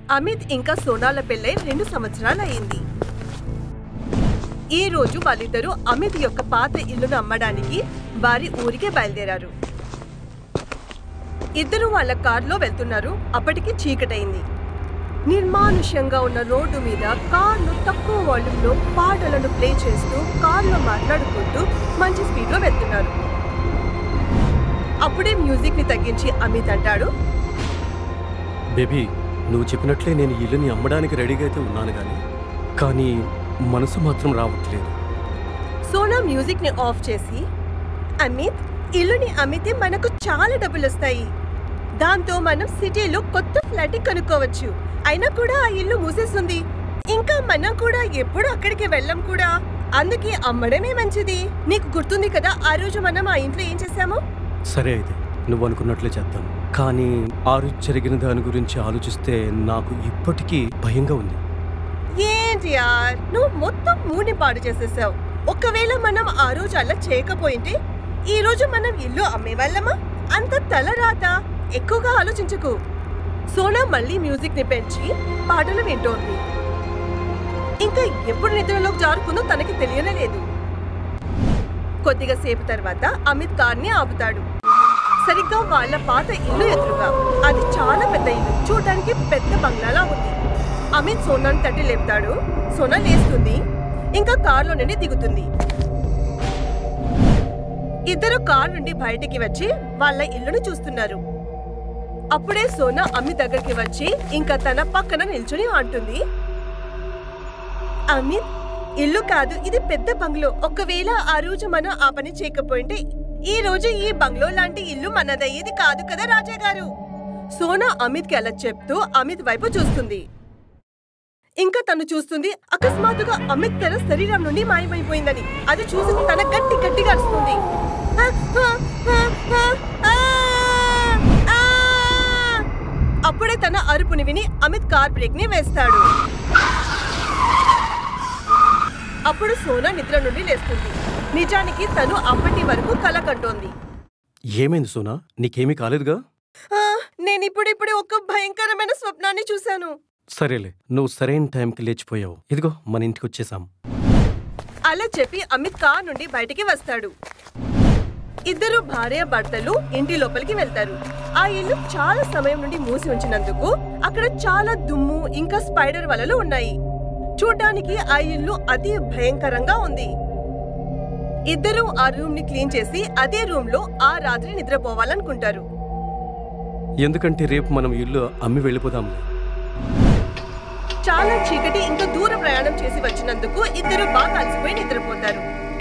అమిత్ ఇంకా సోనాల పెళ్ళై రెండు సంవత్సరాలు అయింది ఈ రోజు వాళ్ళిద్దరూ అమిత్ యొక్క పాత ఇల్లును అమ్మడానికి వారి ఊరికే బయలుదేరారు ఇద్దరు వాళ్ళ కారులో వెళ్తున్నారు అప్పటికి చీకటైంది నిర్మానుష్యంగా ఉన్న రోడ్డు మీద కార్ను తక్కువ వాల్యూమ్లో పాటలను ప్లే చేస్తూ కార్లో మాట్లాడుకుంటూ మంచి స్పీడ్లో వెళ్తున్నారు అప్పుడే మ్యూజిక్ ని తగ్గించి అమిత్ అంటాడు బేబీ నువ్వు చెప్పినట్లే నేను ఈ ఇల్లుని అమ్మడానికి రెడీగా అయితే ఉన్నాను కానీ కానీ మనసు మాత్రం రావట్లేదు సోనా మ్యూజిక్ ని ఆఫ్ చేసి అమిత్ ఇల్లుని అమ్మితే మనకు చాలా డబ్బులు వస్తాయి దాంతో మనం సిటీలో కొత్త ఫ్లాట్ కనుక్కోవచ్చు అయినా కూడా ఆ ఇల్లు మూసేస్తుంది ఇంకా మనం కూడా ఎప్పుడు అక్కడికి వెళ్ళం కూడా అందుకే అమ్మడమే మంచిది నీకు గుర్తుంది కదా ఆ రోజు మనం ఆ ఇంట్లో ఏం చేశామో సరే అయితే నువ్వు అనుకున్నట్లే చేద్దాం కానీ ఆ రోజు జరిగిన దాని గురించి ఆలోచిస్తే నాకు ఇప్పటికీ భయంగా ఉంది ఏంటి యార్ నువ్వు మొత్తం మూని పాడు చేసేసావు ఒకవేళ మనం ఆ రోజు అలా చేయకపోయింటే ఈ రోజు మనం ఇల్లు అమ్మేవాళ్ళమా అంత తల రాత ఎక్కువగా ఆలోచించకు సోనా మళ్ళీ మ్యూజిక్ ని పెంచి పాటలు వింటోంది ఇంకా ఎప్పుడు నిద్రలోకి జారుకుందో తనకి తెలియనే లేదు కొద్దిగా సేపు తర్వాత అమిత్ కార్ని ఆపుతాడు సరిగ్గా వాళ్ళ పాత ఇల్లు ఎదురుగా అది చాలా పెద్ద ఇల్లు చూడడానికి పెద్ద బంగ్లాలా ఉంది అమిత్ సోనాని తట్టి లేపుతాడు సోనా లేస్తుంది ఇంకా కారులో నుండి దిగుతుంది ఇద్దరు కారు నుండి బయటికి వచ్చి వాళ్ళ ఇల్లును చూస్తున్నారు అప్పుడే సోనా అమిత్ దగ్గరికి వచ్చి ఇంకా తన పక్కన నిల్చుని అంటుంది అమిత్ ఇల్లు కాదు ఇది పెద్ద బంగ్లో ఒకవేళ ఆ రోజు మనం ఆ పని చేయకపోయింటే ఈ రోజు ఈ బంగ్లో లాంటి ఇల్లు మనదయ్యేది కాదు కదా రాజా గారు సోనా అమిత్ కి అలా చెప్తూ అమిత్ వైపు చూస్తుంది ఇంకా తను చూస్తుంది అకస్మాత్తుగా అమిత్ తన శరీరం నుండి మాయమైపోయిందని అది చూసి తన గట్టి గట్టిగా అరుస్తుంది "ఆ, ఆ, ఆ, ఆ, ఆ, ఆ." అప్పుడే తన అరుపుని విని అమిత్ కార్ బ్రేక్ ని వేస్తాడు అప్పుడు సోనా నిద్ర నుండి లేస్తుంది నిజానికి తను అప్పటి వరకు కల కంటోంది ఏమైంది సోనా నీకేమీ కాలేదుగా "ఆ, నేనిప్పుడిప్పుడే ఒక భయంకరమైన స్వప్నాన్ని చూశాను సరేలే నువ్వు సరైన టైంకి లేచిపోయావు ఇదిగో మన ఇంటికి వచ్చేసాం అలా చెప్పి అమిత్ కార్ నుండి బయటికి వస్తాడు ఇద్దరు భార్య భర్తలు ఇంటి లోపలికి వెళ్తారు ఆ ఇల్లు చాలా సమయం నుండి మూసి ఉంచినందుకు అక్కడ చాలా దుమ్ము ఇంకా స్పైడర్ వలలు ఉన్నాయి చూడ్డానికి ఆ ఇల్లు అతి భయంకరంగా ఉంది ఇద్దరు ఆ రూమ్ ని క్లీన్ చేసి అదే రూమ్ లో ఆ రాత్రి నిద్రపోవాలనుకుంటారు ఎందుకంటే రేపు మనం ఇల్లు అమ్మి వెళ్ళిపోదాం చాలా చీకటి ఇంకా దూర ప్రయాణం చేసి వచ్చినందుకు ఇద్దరు బాగా అలసిపోయి నిద్రపోతారు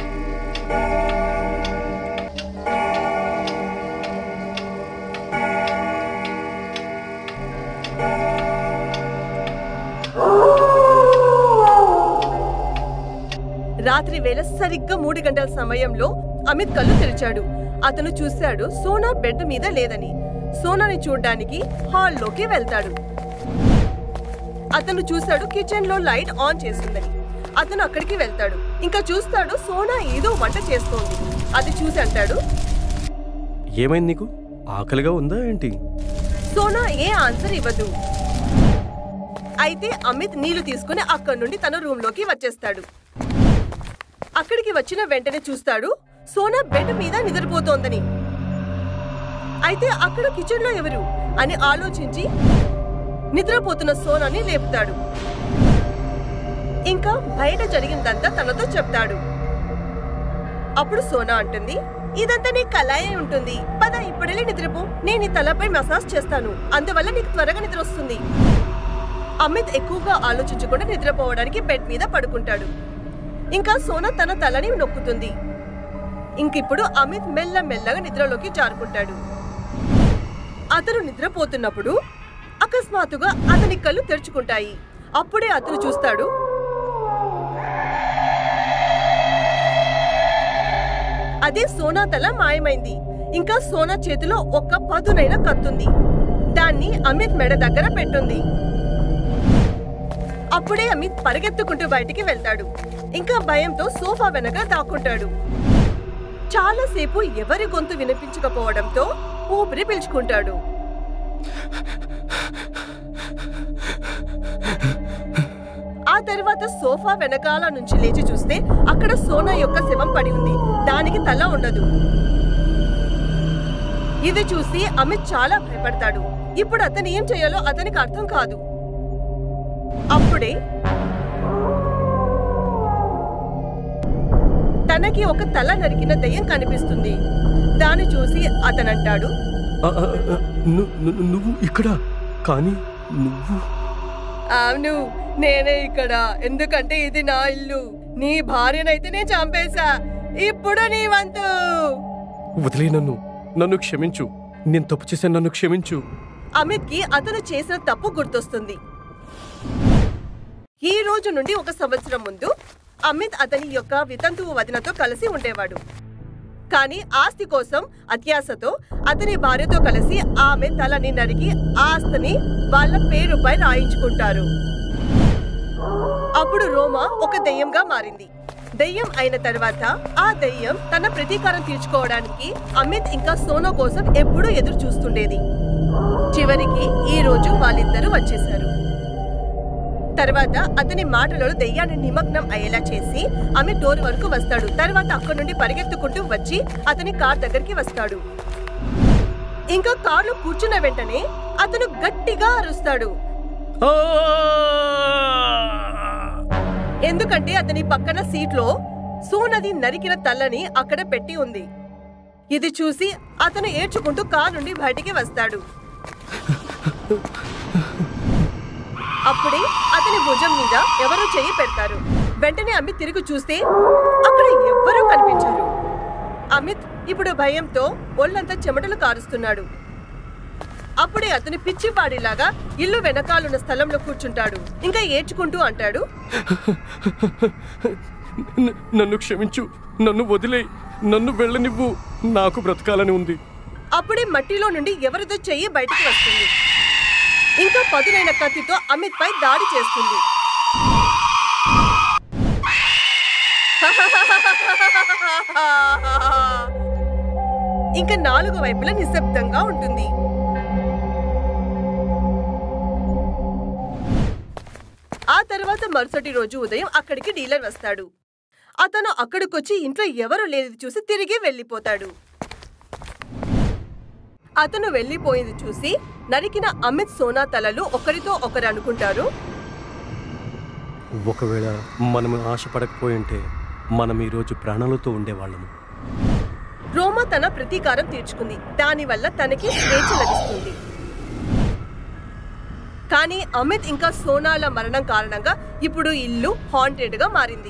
రాత్రి వేళ సరిగ్గా మూడు గంటల సమయంలో అమిత్ కళ్ళు తెరిచాడు అతను చూశాడు సోనా బెడ్ మీద లేదని సోనాని చూడ్డానికి హాల్లోకి వెళ్తాడు అతను చూశాడు కిచెన్ లో లైట్ ఆన్ చేసిందని అతను అక్కడికి వెళ్తాడు ఇంకా చూస్తాడు సోనా ఏదో వంట చేస్తోంది అది చూసి అంటాడు ఏమైంది నీకు ఆకలిగా ఉందా ఏంటి సోనా ఏ ఆన్సర్ ఇవ్వదు అయితే అమిత్ నీళ్లు తీసుకుని అక్కడి నుండి తన రూమ్ లోకి వచ్చేస్తాడు అక్కడికి వచ్చిన వెంటనే చూస్తాడు సోనా బెడ్ మీద నిద్రపోతోందని అయితే అక్కడ కిచెన్ లో ఎవరు అని ఆలోచించి నిద్రపోతున్న సోనాని లేపుతాడు ఇంకా బయట జరిగిందంతా తనతో చెప్తాడు అప్పుడు సోనా అంటుంది ఇదంతా నీ కళాయే ఉంటుంది పద ఇప్పుడెళ్ళి నిద్రపో నేను నీ తలపై మసాజ్ చేస్తాను అందువల్ల నీకు త్వరగా నిద్ర వస్తుంది అమిత్ ఎక్కువగా ఆలోచించకుండా నిద్రపోవడానికి బెడ్ మీద పడుకుంటాడు ఇంకా సోనా తన తలని నొక్కుతుంది ఇంకిప్పుడు అమిత్ మెల్ల మెల్లగా నిద్రలోకి జారుకుంటాడు అతను నిద్రపోతున్నప్పుడు అకస్మాత్తుగా అతని కళ్ళు తెరుచుకుంటాయి అప్పుడే అతను చూస్తాడు అదే సోనా తల మాయమైంది ఇంకా సోనా చేతిలో ఒక పదునైన కత్తుంది దాన్ని అమిత్ మెడ దగ్గర పెట్టుంది అప్పుడే అమిత్ పరిగెత్తుకుంటూ బయటికి వెళ్తాడు ఇంకా భయంతో సోఫా వెనక దాక్కుంటాడు చాలాసేపు ఎవరి గొంతు వినిపించకపోవడంతో ఊపిరి పీల్చుకుంటాడు ఆ తర్వాత సోఫా వెనకాల నుంచి లేచి చూస్తే అక్కడ సోనా యొక్క శవం పడి ఉంది దానికి తల ఉండదు ఇది చూసి అమిత్ చాలా భయపడతాడు ఇప్పుడు అతను ఏం చేయాలో అతనికి అర్థం కాదు అప్పుడే తనకి ఒక తల నరికిన దయ్యం కనిపిస్తుంది దాన్ని చూసి అతనంటాడు ఆ, ఆ, ఆ, ను- ను- నువ్వు ఇక్కడ కానీ నువ్వు అవును నేనే ఇక్కడ ఎందుకంటే ఇది నా ఇల్లు నీ భార్యనైతే నేను చంపేశా ఇప్పుడు నీ వంతు వదిలే నన్ను నన్ను క్షమించు నేను తప్పు చేశాను నన్ను క్షమించు అమిత్ కి అతను చేసిన తప్పు గుర్తొస్తుంది ఈ రోజు నుండి ఒక సంవత్సరం ముందు అమిత్ అతని యొక్క వితంతువు వదినతో కలిసి ఉండేవాడు కానీ ఆస్తి కోసం అత్యాశతో అతని భార్యతో కలిసి ఆమె తలని నరికి ఆస్తిని వాళ్ళ పేరుపై రాయించుకుంటారు అప్పుడు రోమా ఒక దెయ్యంగా మారింది దెయ్యం అయిన తర్వాత ఆ దెయ్యం తన ప్రతీకారం తీర్చుకోవడానికి అమిత్ ఇంకా సోనో కోసం ఎప్పుడూ ఎదురు చూస్తుండేది చివరికి ఈ రోజు వాళ్ళిద్దరూ వచ్చేశారు తర్వాత అతని మాటలలో దెయ్యాన్ని నిమగ్నం అయ్యేలా చేసి అమిత్ డోర్ వరకు వస్తాడు తర్వాత అక్కడి నుండి పరిగెత్తుకుంటూ వచ్చి అతని కార్ దగ్గరికి వస్తాడు ఇంకా కార్లో కూర్చున్న వెంటనే అతను గట్టిగా అరుస్తాడు ఆ! ఎందుకంటే అతని పక్కన సీట్లో సోనది నరికిన తల్లని అక్కడ పెట్టి ఉంది ఇది చూసి అతను ఏడ్చుకుంటూ కార్ నుండి బయటికి వస్తాడు అప్పుడే అతని భుజం మీద ఎవరో చెయ్యి పెడతారు వెంటనే అమిత్ తిరిగి చూస్తే అక్కడ ఎవ్వరూ కనిపించారు అమిత్ ఇప్పుడు భయంతో ఒళ్ళంతా చెమటలు కారుస్తున్నాడు అప్పుడే అతని పిచ్చివాడిలాగా ఇల్లు వెనకాలన్న స్థలంలో కూర్చుంటాడు ఇంకా ఏడ్చుకుంటూ అంటాడు న- నన్ను క్షమించు నన్ను వదిలే నన్ను వెళ్ళనివ్వు నాకు బ్రతకాలని ఉంది అప్పుడే మట్టిలో నుండి ఎవరిదో చెయ్యి బయటికి వస్తుంది ఇంకా పదునైన కత్తితో అమిత్ పై దాడి చేస్తుంది ఇంకా నాలుగు వైపులా నిశ్శబ్దంగా ఉంటుంది ఆ తర్వాత మరుసటి రోజు ఉదయం అక్కడికి డీలర్ వస్తాడు అతను అక్కడికొచ్చి ఇంట్లో ఎవరు లేదు చూసి తిరిగి వెళ్ళిపోతాడు అతను వెళ్ళిపోయింది చూసి నరికిన అమిత్ సోనా తలలు ఒకరితో ఒకరు అనుకుంటారు ఒకవేళ మనం ఆశపడకపోయింటే మనం ఈరోజు ప్రాణాలతో ఉండేవాళ్ళము రోమా తన ప్రతీకారం తీర్చుకుంది దానివల్ల తనకి స్వేచ్ఛ లభిస్తుంది కానీ అమిత్ ఇంకా సోనాల మరణం కారణంగా ఇప్పుడు ఇల్లు హాంటెడ్ గా మారింది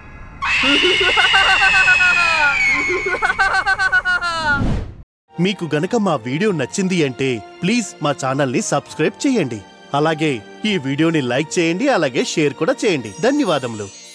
మీకు గనక మా వీడియో నచ్చింది అంటే ప్లీజ్ మా ఛానల్ని సబ్స్క్రైబ్ చేయండి అలాగే ఈ వీడియోని లైక్ చేయండి అలాగే షేర్ కూడా చేయండి ధన్యవాదములు